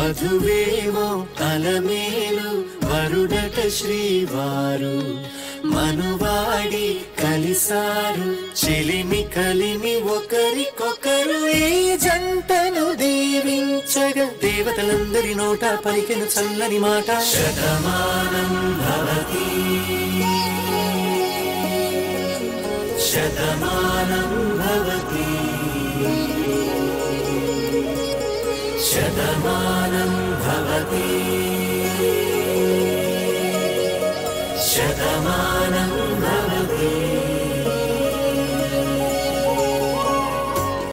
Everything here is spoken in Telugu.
వధువేమో అలమేలు వరుడట శ్రీవారు మనువాడి కలిసారు చెలిమి కలిమి ఒకరికొకరు ఈ జంటను దీవించగా దేవతలందరి నోట పలికెను చల్లని మాట శతమానం భవతి శతమానం భవతి శతమానం భవతి శతమానం